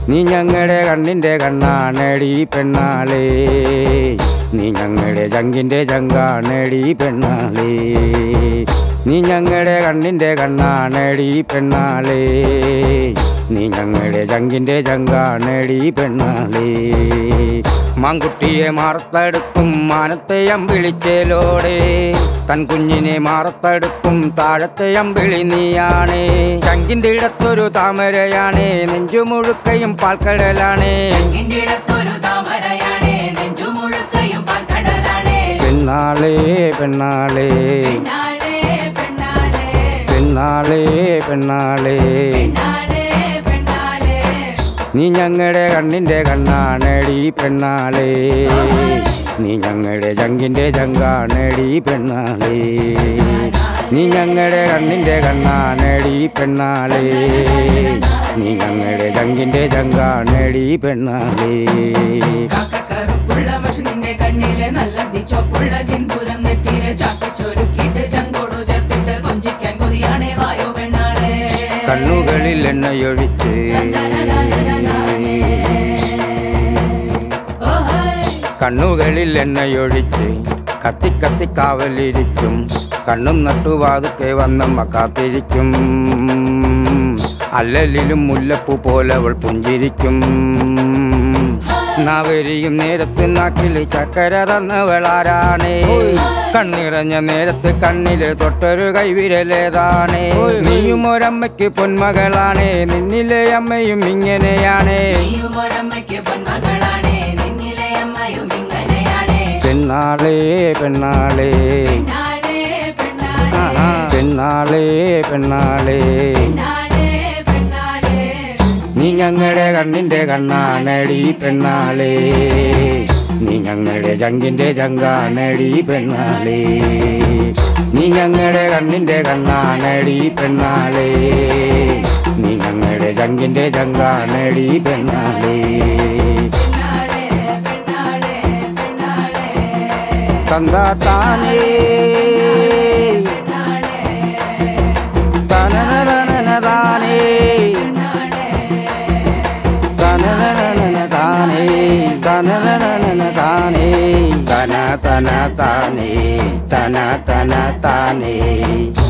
നീ ഞങ്ങളുടെ കണ്ണിൻ്റെ കണ്ണാണടി പെണ്ണാളേ നീ ഞങ്ങളുടെ ചങ്കിൻ്റെ ചങ്കാണടി പെണ്ണാളേ നീ ഞങ്ങളുടെ കണ്ണിൻ്റെ കണ്ണാണടി പെണ്ണാളേ നീ ഞങ്ങളുടെ ചങ്കിൻ്റെ ചങ്കാണടി പെണ്ണാളേ മാങ്കുട്ടിയെ മാറത്തടുക്കും മാനത്തെ അമ്പിളിച്ചേലോടെ തൻ കുഞ്ഞിനെ മാറത്തടുക്കും താഴത്തെ അമ്പിളി നീയാണേ ചങ്കിൻ്റെ ഇടത്തൊരു താമരയാണേ നെഞ്ചു മുഴുക്കയും പാൽക്കടലാണേ ചങ്കിന്റെ ഇടത്തൊരു താമരയാണേ നെഞ്ചു മുഴുക്കയും പാൽക്കടലാണേ പെണ്ണാളേ പെണ്ണാളേ പെണ്ണാളേ പെണ്ണാളേ പെണ്ണാളേ പെണ്ണാളേ പെണ്ണാളേ പെണ്ണാളേ നീ ഞങ്ങളുടെ കണ്ണിൻ്റെ കണ്ണാണടി പെണ്ണാളേ നീ ഞങ്ങളുടെ ചങ്കിൻ്റെ ചങ്കാണടി പെണ്ണാളേ നീ ഞങ്ങളുടെ കണ്ണിൻ്റെ കണ്ണാണടി പെണ്ണാളേ നീ ഞങ്ങളുടെ ചങ്കിൻ്റെ ചങ്കാണടി പെണ്ണാളേ കാക്കക്കറുപ്പുള്ള പക്ഷി നിന്റെ കണ്ണിലെ നല്ല ചൊപ്പുള്ള ചിന്തൂരം നെറ്റിയിലെ ചാക്കച്ചൊരുക്കിയിട്ട് ചങ്കോടു ചേർത്തിട്ട് കൊഞ്ചിക്കാൻ കൊതിയാണേ വായോ പെണ്ണാളേ കണ്ണുകളിൽ എണ്ണയൊഴിച്ച് ഓഹോയ് കണ്ണുകളിൽ എണ്ണയൊഴിച്ച് കത്തി കത്തി കാവലിരിക്കും കണ്ണും നട്ടുവാതുക്കെ വന്നമ്മ കാത്തിരിക്കും അല്ലലിലും മുല്ലപ്പൂ പോലെ അവൾ പുഞ്ചിരിക്കും നാവരിയും നേരത്ത് നാക്കിൽ ചക്കര തന്നവളാരാണേ കണ്ണിറഞ്ഞ നേരത്ത് കണ്ണില് തൊട്ടൊരു കൈവിരലേതാണേ നീയും ഒരമ്മയ്ക്ക് പൊന്മകളാണേ നിന്നിലെ അമ്മയും ഇങ്ങനെയാണേ നീയും ഒരമ്മയ്ക്ക് പൊന്മകളാണേ നിന്നിലെ അമ്മയും ഇങ്ങനെയാണേ പെണ്ണാളേ പെണ്ണാളേ പെണ്ണാളേ പെണ്ണാളേ ആഹാ. പെണ്ണാളേ പെണ്ണാളേ പെണ്ണാളേ പെണ്ണാളേ നീ ഞങ്ങളുടെ കണ്ണിന്റെ കണ്ണാണടി പെണ്ണാളേ നീ ഞങ്ങളുടെ ചങ്കിന്റെ ചങ്കാണടി പെണ്ണാളേ നീ ഞങ്ങളുടെ കണ്ണിന്റെ കണ്ണാണടി പെണ്ണാളേ നീ ഞങ്ങളുടെ ചങ്കിന്റെ ചങ്കാണടി പെണ്ണാളേ പെണ്ണാളേ പെണ്ണാളേ പെണ്ണാളേ തന്താ താനേ തനനനനന താനേ തനനനനന താനേ തനനനനന താനേ തന തന താനേ തന തന താനേ